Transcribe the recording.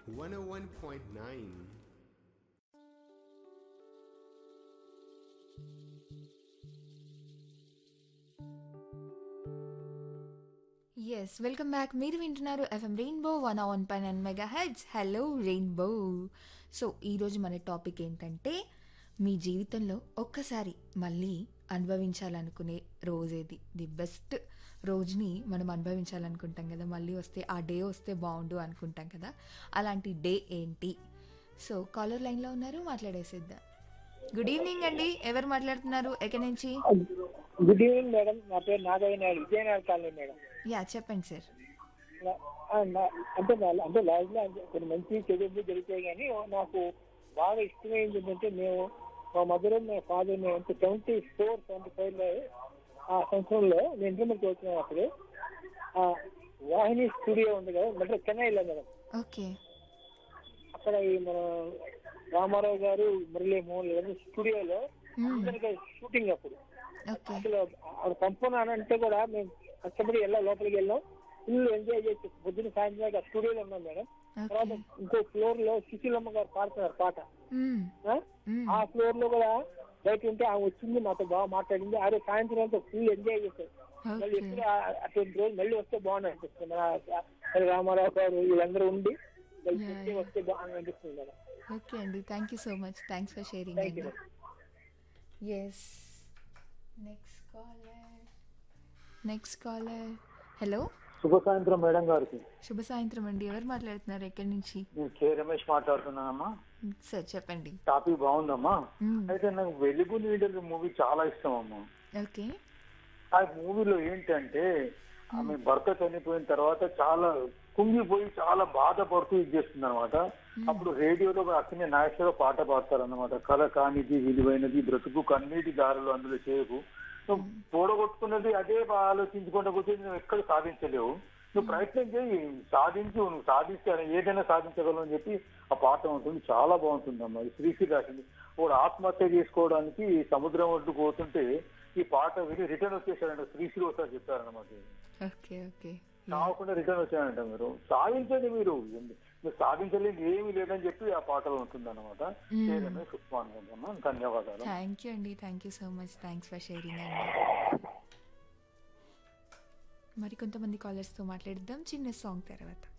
101.9. Yes welcome back మీరు వింటున్నారు FM rainbow one one nine and megahertz hello rainbow so ఈరోజు మన topic ఏంటంటే మీ జీవితంలో ఒక్కసారి మళ్ళీ అనుభవించాలనుకునే రోజేది ది బెస్ట్ రోజుని మనం అనుభవించాలనుకుంటాం కదా మళ్ళీ వస్తే ఆ డే వస్తే బాగుండు అనుకుంటాం కదా అలాంటి డే ఏంటి సో కాలర్ లైన్లో ఉన్నారు మాట్లాడేసిద్దాం గుడ్ ఈవినింగ్ అండి ఎవరు మాట్లాడుతున్నారు ఎక్కడి నుంచి గుడ్ ఈవినింగ్ మేడం నా పేరు Nagaiah Naidu Vijayanagara colony madam yeah చెప్పండి సార్ నా- ఆ, నా- అంటే నా- అంటే లైఫ్ లో కొన్ని మంచి చెడులు జరుగుతాయి కానీ నాకు బాగా ఇష్టమైంది ఏంటంటే మేము మా మదర్ మా ఫాదర్ అంటే ట్వంటీ ఫోర్ ట్వంటీ ఫైవ్ లో ఆ సంవత్సరంలో నేను ఇంటర్మీడియట్ వచ్చిన అప్పుడు ఆ వాహిని స్టూడియో ఉంది కదా అంటే చెన్నైలో మేడం ఓకే అక్కడ ఈ మన రామారావు గారు మురళీ మోహన్ గారు స్టూడియోలో అందరికీ షూటింగ్ అప్పుడు ఓకే అసలు ఆవిడ పంపున అంటే కూడా మేము కష్టపడి వెళ్ళాం లోపలికి వెళ్ళాం ఫుల్ ఎంజాయ్ చేసి పొద్దున్న సాయంత్రం దాకా స్టూడియోలో ఉన్నాం మేడం తర్వాత ఇంకో ఫ్లోర్ లో సుశీలమ్మ గారు పాడుతున్నారు పాట ఆ? ఆ ఫ్లోర్ లో కూడా బయట ఉంటే ఆమె వచ్చింది మాతో బాగా మాట్లాడింది అదే సాయంత్రం అంతా ఫుల్ ఎంజాయ్ చేశారు మళ్ళీ ఎప్పుడు ఆ- అటువంటి రోజు మళ్ళీ వస్తే బాగుంది అనిపిస్తుంది మన ఆ రామారావు గారు వీళ్ళందరూ ఉండి మళ్ళీ Yeah, వస్తే వస్తే బాగుంది అనిపిస్తుంది మేడం ఓకే అండి thank you so much thanks for sharing thank అండి you yes next caller next caller hello శుభ సాయంత్రం మేడం గారికి శుభ సాయంత్రం అండి ఎవరు మాట్లాడుతున్నారు ఎక్కడి నుంచి నేను కే రమేష్ మాట్లాడుతున్నానమ్మా సార్ చెప్పండి టాపిక్ బాగుందమ్మా మ్మ్. అయితే నాకు వెలుగు నీడలు మూవీ చాలా ఇష్టం అమ్మా ఓకే ఆ మూవీలో ఏంటంటే ఆమె భర్త చనిపోయిన తర్వాత చాలా కుంగిపోయి చాలా బాధపడుతూ ఇది చేస్తుంది అనమాట అప్పుడు రేడియోలో అక్కనే నాగేశ్వర పాట పాడతారు అనమాట కళ కానిది విలువైనది బ్రతుకు కన్నీటి దారులు అందులో చేయకు నువ్వు పూడగొట్టుకున్నది అదే ఆలోచించుకుంటూ కూర్చొని నువ్వు ఎక్కడ సాధించలేవు నువ్వు ప్రయత్నం చేయి సాధించు నువ్వు సాధిస్తే ఏదైనా సాధించగలవు అని చెప్పి ఆ పాట ఉంటుంది చాలా బాగుంటుంది అమ్మా ఇది శ్రీశ్రీ రాసింది వాడు ఆత్మహత్య చేసుకోవడానికి సముద్రం ఒడ్డు పోతుంటే ఈ పాట విని రిటర్న్ వచ్చేసాడంట శ్రీశ్రీ ఒకసారి చెప్పారనమాట ఓకే ఓకే కాకుండా రిటర్న్ వచ్చాడంట మీరు సాధించండి మీరు మీరు సాధించలేదు ఏమీ లేదని చెప్పి ఆ పాటలో ఉంటుంది అనమాట ధన్యవాదాలు థ్యాంక్ యూ అండి thank you so much thanks for sharing అండి మరి కొంతమంది కాలర్స్తో మాట్లాడిద్దాం చిన్న సాంగ్ తర్వాత